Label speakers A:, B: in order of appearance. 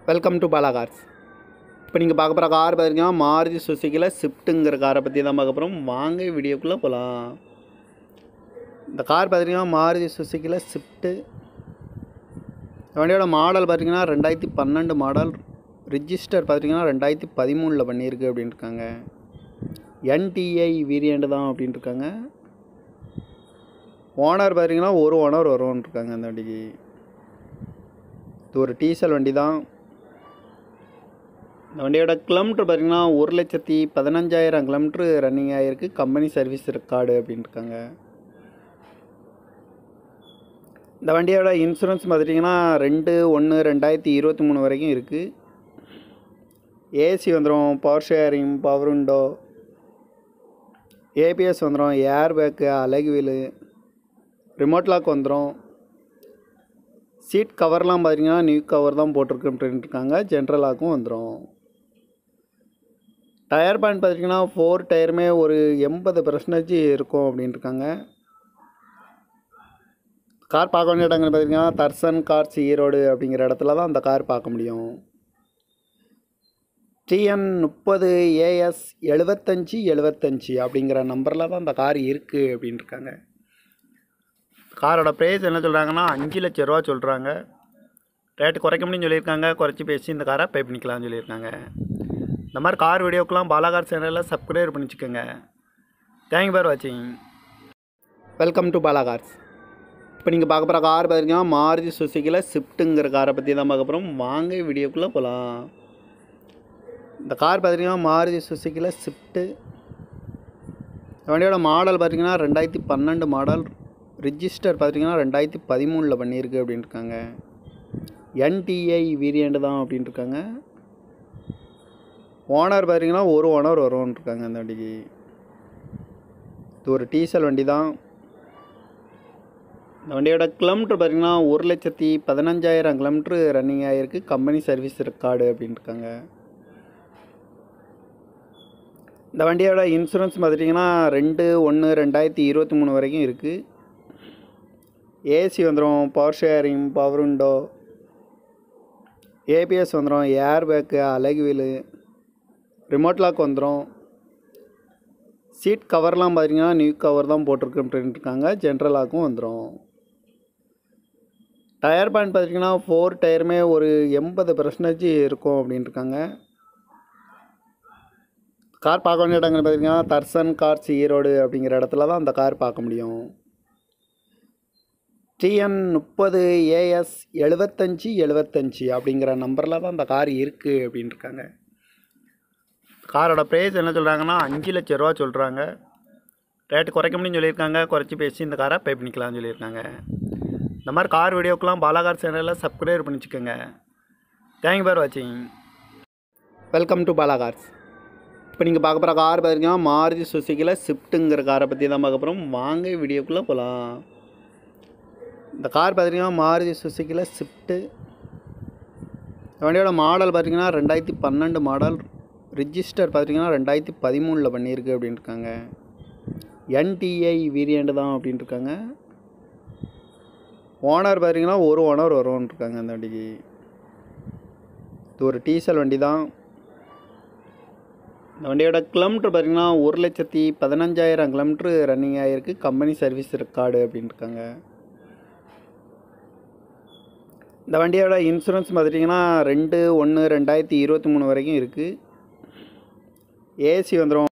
A: welcome to Bala cars இப்போ நீங்கள் பார்க்க போகிற கார் பார்த்தீங்கன்னா மாருதி சுசுக்கியில் ஸ்விஃப்ட்டுங்கிற காரை பற்றி தான் பார்க்க போகிறோம் வாங்க வீடியோக்குள்ளே போகலாம் இந்த கார் பார்த்தீங்கன்னா மாருதி சுசுக்கியில் ஸ்விஃப்ட்டு இந்த வண்டியோட மாடல் பார்த்தீங்கன்னா ரெண்டாயிரத்தி பன்னெண்டு மாடல் ரிஜிஸ்டர் பார்த்தீங்கன்னா ரெண்டாயிரத்தி பதிமூணில் பண்ணியிருக்கு அப்படின்னு இருக்காங்க என்டிஐ வேரியண்ட் தான் அப்படின்ட்டு இருக்காங்க ஓனர் பார்த்தீங்கன்னா ஒரு ஓனர் வரும்னு இருக்காங்க அந்த வண்டிக்கு இது ஒரு டீசல் வண்டி தான் இந்த வண்டியோட கிலோமீட்டர் பார்த்தீங்கன்னா ஒரு லட்சத்தி பதினஞ்சாயிரம் கிலோமீட்ரு ரன்னிங் ஆகிருக்கு கம்பெனி சர்வீஸ் ரெக்கார்டு அப்படின்னு இருக்காங்க இந்த வண்டியோட இன்சூரன்ஸ் பார்த்துட்டிங்கன்னா ரெண்டு ஒன்று ரெண்டாயிரத்தி இருபத்தி மூணு வரைக்கும் இருக்குது ஏசி வந்துடும் power steering power window ABS வந்துடும் air bag alloy wheel remote lock வந்துடும் சீட் கவர்லாம் பார்த்தீங்கன்னா நியூ கவர் தான் போட்டிருக்குன்ட்டு இருக்காங்க ஜென்ரல் லாக்கும் வந்துடும் டயர் பேண்ட் பார்த்தீங்கன்னா ஃபோர் டயருமே ஒரு எண்பது பர்சன்டேஜ் இருக்கும் அப்படின்ட்டு இருக்காங்க கார் பார்க்க வேண்டிய இடங்கள் பார்த்தீங்கன்னா தர்சன் கார்ஸ் ஈரோடு அப்படிங்கிற இடத்துல தான் அந்த கார் பார்க்க முடியும் டிஎன் முப்பது ஏஎஸ் எழுபத்தஞ்சி எழுபத்தஞ்சி அப்படிங்கிற நம்பரில் தான் அந்த கார் இருக்குது அப்படின்னு இருக்காங்க காரோட ப்ரைஸ் என்ன சொல்கிறாங்கன்னா அஞ்சு லட்ச ரூபா சொல்கிறாங்க ரேட்டு குறைக்க முடியும்னு சொல்லியிருக்காங்க குறைச்சி பேசி இந்த காரை பே பண்ணிக்கலாம்னு சொல்லியிருக்காங்க இந்த மாதிரி கார் வீடியோக்கெலாம் பாலாகார் சேனலில் சப்ஸ்கிரைப் பண்ணி வச்சுக்கோங்க தேங்க்யூ பார் வாட்சிங் வெல்கம் டு பாலாகார்ஸ் இப்போ நீங்கள் பார்க்க போகிற கார் பார்த்தீங்கன்னா மாருதி சுசுக்கியில் ஸ்விஃப்ட்டுங்கிற காரை பற்றி தான் பார்க்க போகிறோம் வாங்க வீடியோக்குள்ளே போகலாம் இந்த கார் பார்த்தீங்கன்னா மாருதி சுசுக்கியில் ஸ்விஃப்ட்டு வண்டியோட மாடல் பார்த்தீங்கன்னா ரெண்டாயிரத்தி பன்னெண்டு மாடல் ரிஜிஸ்டர் பார்த்தீங்கன்னா ரெண்டாயிரத்தி பதிமூணில் பண்ணியிருக்கு அப்படின்னு இருக்காங்க என்டிஐ வேரியண்ட் தான் அப்படின்ட்டு இருக்காங்க ஓனர் பார்த்தீங்கன்னா ஒரு ஓனர் வரும்னு இருக்காங்க அந்த வண்டிக்கு இது ஒரு டீசல் வண்டி தான் இந்த வண்டியோட கிலோமீட்டர் பார்த்தீங்கன்னா ஒரு லட்சத்தி பதினஞ்சாயிரம் கிலோமீட்ரு ரன்னிங் ஆகிருக்கு கம்பெனி சர்வீஸ் ரெக்கார்டு அப்படின்னு இருக்காங்க இந்த வண்டியோட இன்சூரன்ஸ் பார்த்துட்டிங்கன்னா ரெண்டு ஒன்று ரெண்டாயிரத்தி இருபத்தி மூணு வரைக்கும் இருக்குது ஏசி வந்துடும் power steering power window ABS வந்துடும் air bag alloy wheel remote lock வந்துடும் சீட் கவர்லாம் பார்த்தீங்கன்னா நியூ கவர் தான் போட்டிருக்குன்ட்டு இருக்காங்க ஜென்ரல் லாக்கும் வந்துடும் டயர் பேண்ட் பார்த்தீங்கன்னா ஃபோர் டயருமே ஒரு எண்பது பர்சன்டேஜ் இருக்கும் அப்படின்னு இருக்காங்க கார் பார்க்க வேண்டிய இடங்கள் பார்த்தீங்கன்னா தர்சன் கார்ஸ் ஈரோடு அப்படிங்கிற இடத்துல தான் அந்த கார் பார்க்க முடியும் டிஎன் முப்பது ஏஎஸ் எழுபத்தஞ்சி எழுபத்தஞ்சி அப்படிங்கிற நம்பரில் தான் அந்த கார் இருக்குது அப்படின்னு இருக்காங்க காரோட ப்ரைஸ் என்ன சொல்கிறாங்கன்னா அஞ்சு லட்ச ரூபா சொல்கிறாங்க ரேட்டு குறைக்க முடியும்னு சொல்லியிருக்காங்க குறைச்சி பேசி இந்த காரை பே பண்ணிக்கலாம்னு சொல்லியிருக்காங்க இந்த மாதிரி கார் வீடியோக்கெலாம் பாலாகார் சேனலில் சப்ஸ்கிரைப் பண்ணி வச்சுக்கோங்க தேங்க்யூ பார் வாட்சிங் வெல்கம் டு பாலாகார்ஸ் இப்போ நீங்கள் பார்க்க போகிற கார் பார்த்தீங்கன்னா மாருதி சுசுக்கியில் ஸ்விஃப்ட்டுங்கிற காரை பற்றி தான் பார்க்க போகிறோம் வாங்க வீடியோக்குள்ளே போகலாம் இந்த கார் பார்த்தீங்கன்னா மாருதி சுசுக்கியில் ஸ்விஃப்ட்டு வண்டியோட மாடல் பார்த்தீங்கன்னா ரெண்டாயிரத்தி பன்னெண்டு மாடல் ரிஜிஸ்டர் பார்த்தீங்கன்னா ரெண்டாயிரத்தி பதிமூணில் பண்ணியிருக்கு அப்படின்னு இருக்காங்க என்டிஐ வேரியண்ட் தான் அப்படின்ட்டு இருக்காங்க ஓனர் பார்த்தீங்கன்னா ஒரு ஓனர் வரும்னு இருக்காங்க அந்த வண்டிக்கு இது ஒரு டீசல் வண்டி தான் இந்த வண்டியோட கிலோமீட்டர் பார்த்தீங்கன்னா ஒரு லட்சத்தி பதினஞ்சாயிரம் கிலோமீட்ரு ரன்னிங் ஆகிருக்கு கம்பெனி சர்வீஸ் ரெக்கார்டு அப்படின்னு இருக்காங்க இந்த வண்டியோட இன்சூரன்ஸ் பார்த்துட்டிங்கன்னா ரெண்டு ஒன்று ரெண்டாயிரத்தி இருபத்தி மூணு வரைக்கும் இருக்குது ஏசி வந்துடும்